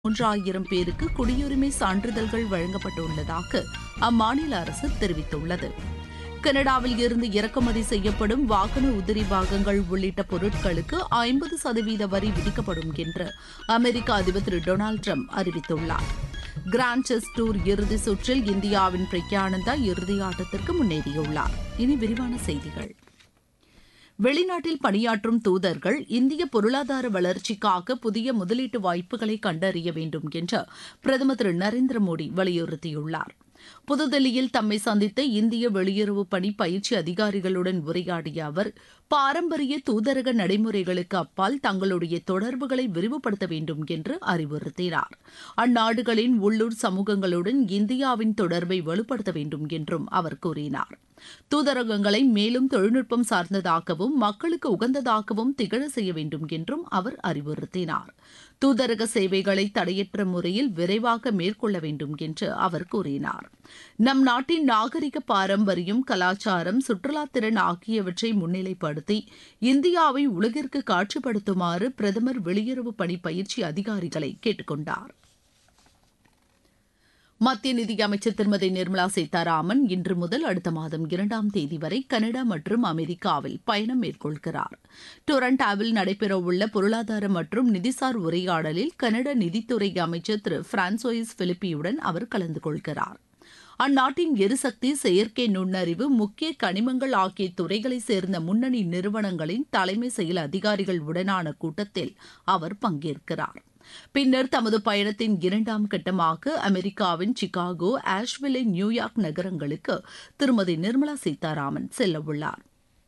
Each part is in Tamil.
மூன்றாயிரம் பேருக்கு குடியுரிமை சான்றிதழ்கள் வழங்கப்பட்டுள்ளதாக அம்மாநில அரசு தெரிவித்துள்ளது கனடாவில் இருந்து இறக்குமதி செய்யப்படும் வாகன உதிரி பாகங்கள் உள்ளிட்ட பொருட்களுக்கு ஐம்பது சதவீத வரி விதிக்கப்படும் என்று அமெரிக்க அதிபர் திரு டொனால்டு ட்ரம்ப் அறிவித்துள்ளார் கிராண்ட் செஸ் டூர் இறுதி சுற்றில் இந்தியாவின் பிரக்யானந்தா இறுதி ஆட்டத்திற்கு முன்னேறியுள்ளார் இனி விரிவான செய்திகள் வெளிநாட்டில் பணியாற்றும் தூதர்கள் இந்திய பொருளாதார வளர்ச்சிக்காக புதிய முதலீட்டு வாய்ப்புகளை கண்டறிய வேண்டும் என்று பிரதமர் திரு நரேந்திர மோடி வலியுறுத்தியுள்ளார் புதுதில்லியில் தம்மை சந்தித்த இந்திய வெளியுறவு பணி பயிற்சி அதிகாரிகளுடன் உரையாடிய அவர் பாரம்பரிய தூதரக நடைமுறைகளுக்கு அப்பால் தங்களுடைய தொடர்புகளை விரிவுபடுத்த வேண்டும் என்று அறிவுறுத்தினார் அந்நாடுகளின் உள்ளூர் சமூகங்களுடன் இந்தியாவின் தொடர்பை வலுப்படுத்த வேண்டும் என்றும் அவர் கூறினார் தூதரகங்களை மேலும் தொழில்நுட்பம் சார்ந்ததாகவும் மக்களுக்கு உகந்ததாகவும் திகழ செய்ய வேண்டும் என்றும் அவர் அறிவுறுத்தினார் தூதரக சேவைகளை தடையற்ற முறையில் விரைவாக மேற்கொள்ள வேண்டும் என்று அவர் கூறினார் நம் நாட்டின் நாகரிக பாரம்பரியம் கலாச்சாரம் சுற்றுலாத்திறன் ஆகியவற்றை முன்னிலைப்படுத்தி இந்தியாவை உலகிற்கு காட்சிப்படுத்துமாறு பிரதமர் வெளியுறவு பணி பயிற்சி அதிகாரிகளை கேட்டுக்கொண்டார் மத்திய நிதியமைச்சர் திருமதி நிர்மலா சீதாராமன் இன்று முதல் அடுத்த மாதம் இரண்டாம் தேதி வரை கனடா மற்றும் அமெரிக்காவில் பயணம் மேற்கொள்கிறார் டொரண்டாவில் நடைபெறவுள்ள பொருளாதார மற்றும் நிதிசார் உரையாடலில் கனடா நிதித்துறை அமைச்சர் திரு பிரான்சோயிஸ் பிலிப்பியுடன் அவர் கலந்து கொள்கிறார் அந்நாட்டின் எரிசக்தி செயற்கை நுண்ணறிவு முக்கிய கனிமங்கள் ஆகிய துறைகளை சேர்ந்த முன்னணி நிறுவனங்களின் தலைமை செயல் அதிகாரிகள் உடனான கூட்டத்தில் அவர் பங்கேற்கிறார் பின்னர் தமது பயணத்தின் இரண்டாம் கட்டமாக அமெரிக்காவின் சிகாகோ ஆஷ்வில்லை நியூயார்க் நகரங்களுக்கு திருமதி நிர்மலா சீதாராமன் செல்லவுள்ளார்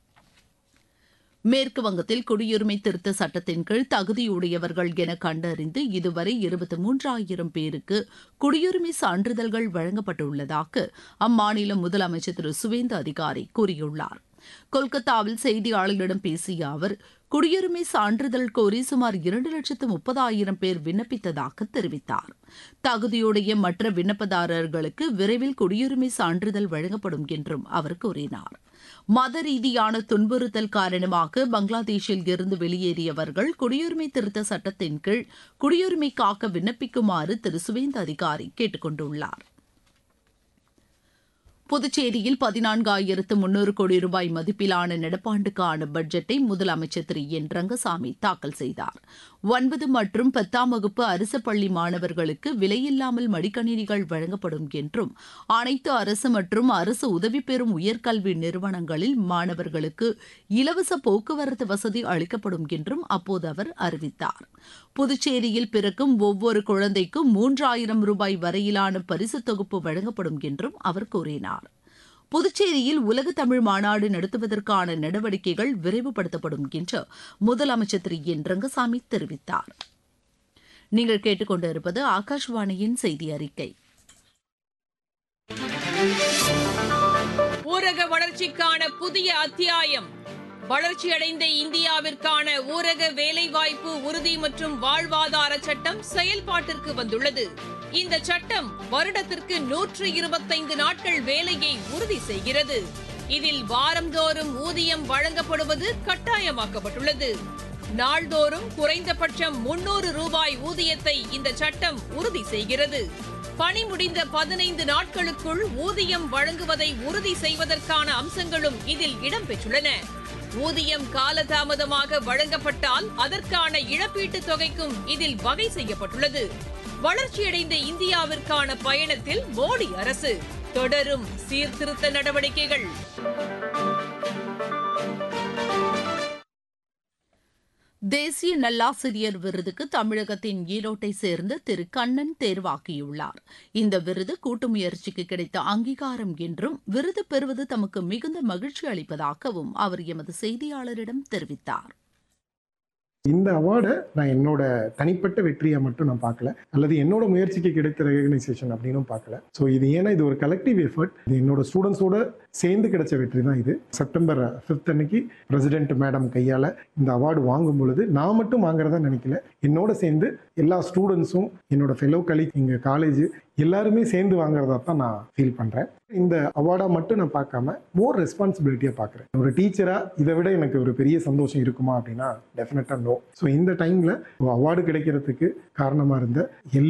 மேற்கு வங்கத்தில் குடியுரிமை திருத்த சட்டத்தின் கீழ் தகுதியுடையவர்கள் என கண்டறிந்து இதுவரை இருபத்தி மூன்றாயிரம் பேருக்கு குடியுரிமை சான்றிதழ்கள் வழங்கப்பட்டுள்ளதாக அம்மாநில முதலமைச்சர் திரு சுவேந்து அதிகாரி கூறியுள்ளார் கொல்கத்தாவில் செய்தியாளர்களிடம் பேசிய அவர் குடியுரிமை சான்றிதழ் கோரி சுமார் இரண்டு லட்சத்து முப்பதாயிரம் பேர் விண்ணப்பித்ததாக தெரிவித்தார் தகுதியுடைய மற்ற விண்ணப்பதாரர்களுக்கு விரைவில் குடியுரிமை சான்றிதழ் வழங்கப்படும் என்றும் அவர் கூறினார் மத ரீதியான துன்புறுத்தல் காரணமாக பங்களாதேஷில் இருந்து வெளியேறியவர்கள் குடியுரிமை திருத்த சட்டத்தின் கீழ் குடியுரிமைக்காக விண்ணப்பிக்குமாறு திரு சுவேந்த அதிகாரி கேட்டுக் கொண்டுள்ளார் புதுச்சேரியில் பதினான்காயிரத்து முன்னூறு கோடி ரூபாய் மதிப்பிலான நடப்பாண்டுக்கான பட்ஜெட்டை முதலமைச்சர் திரு என் ரங்கசாமி தாக்கல் செய்தார் ஒன்பது மற்றும் பத்தாம் வகுப்பு அரசு பள்ளி மாணவர்களுக்கு விலையில்லாமல் மடிக்கணினிகள் வழங்கப்படும் என்றும் அனைத்து அரசு மற்றும் அரசு உதவி பெறும் உயர்கல்வி நிறுவனங்களில் மாணவர்களுக்கு இலவச போக்குவரத்து வசதி அளிக்கப்படும் என்றும் அப்போது அவர் அறிவித்தார் புதுச்சேரியில் பிறக்கும் ஒவ்வொரு குழந்தைக்கும் மூன்றாயிரம் ரூபாய் வரையிலான பரிசு தொகுப்பு வழங்கப்படும் என்றும் அவர் கூறினார் புதுச்சேரியில் உலக தமிழ் மாநாடு நடத்துவதற்கான நடவடிக்கைகள் விரைவுபடுத்தப்படும் என்று முதலமைச்சர் திரு என் ரங்கசாமி தெரிவித்தார் நீங்கள் கேட்டுக்கொண்டிருப்பது ஆகாஷ்வாணியின் செய்தி அறிக்கை ஊரக வளர்ச்சிக்கான புதிய அத்தியாயம் வளர்ச்சியடைந்த இந்தியாவிற்கான ஊரக வேலைவாய்ப்பு உறுதி மற்றும் வாழ்வாதார சட்டம் செயல்பாட்டிற்கு வந்துள்ளது இந்த சட்டம் வருடத்திற்கு நூற்று இருபத்தைந்து நாட்கள் வேலையை உறுதி செய்கிறது இதில் வாரந்தோறும் ஊதியம் வழங்கப்படுவது கட்டாயமாக்கப்பட்டுள்ளது நாள்தோறும் குறைந்தபட்சம் முன்னூறு ரூபாய் ஊதியத்தை இந்த சட்டம் உறுதி செய்கிறது பணி முடிந்த பதினைந்து நாட்களுக்குள் ஊதியம் வழங்குவதை உறுதி செய்வதற்கான அம்சங்களும் இதில் இடம்பெற்றுள்ளன ஊதியம் காலதாமதமாக வழங்கப்பட்டால் அதற்கான இழப்பீட்டுத் தொகைக்கும் இதில் வகை செய்யப்பட்டுள்ளது வளர்ச்சியடைந்த இந்தியாவிற்கான பயணத்தில் மோடி அரசு தொடரும் சீர்திருத்த நடவடிக்கைகள் தேசிய நல்லாசிரியர் விருதுக்கு தமிழகத்தின் ஈரோட்டை சேர்ந்த திரு கண்ணன் தேர்வாகியுள்ளார் இந்த விருது கூட்டு முயற்சிக்கு கிடைத்த அங்கீகாரம் என்றும் விருது பெறுவது தமக்கு மிகுந்த மகிழ்ச்சி அளிப்பதாகவும் அவர் எமது செய்தியாளரிடம் தெரிவித்தார் இந்த அவார்டை நான் என்னோட தனிப்பட்ட வெற்றியை மட்டும் நான் பார்க்கல அல்லது என்னோட முயற்சிக்கு கிடைத்த ரெகனைசேஷன் அப்படின்னும் பார்க்கல ஸோ இது ஏன்னா இது ஒரு கலெக்டிவ் எஃபர்ட் இது என்னோட ஸ்டூடெண்ட்ஸோட சேர்ந்து கிடைச்ச வெற்றி தான் இது செப்டம்பர் ஃபிஃப்த் அன்னைக்கு பிரசிடென்ட் மேடம் கையால் இந்த அவார்டு வாங்கும் பொழுது நான் மட்டும் வாங்குறதா நினைக்கல என்னோட சேர்ந்து எல்லா ஸ்டூடெண்ட்ஸும் என்னோட ஃபெலோ கலி எங்கள் காலேஜ் எல்லாருமே சேர்ந்து வாங்குறதா தான் நான் ஃபீல் பண்ணுறேன் இந்த அவார்டா மட்டும் நான் பார்க்காம மோர் ரெஸ்பான்சிபிலிட்டியாக பார்க்குறேன் ஒரு டீச்சராக இதை விட எனக்கு ஒரு பெரிய சந்தோஷம் இருக்குமா அப்படின்னா டெஃபினட்டாக நோ ஸோ இந்த டைமில் அவார்டு கிடைக்கிறதுக்கு காரணமாக இருந்த எல்லா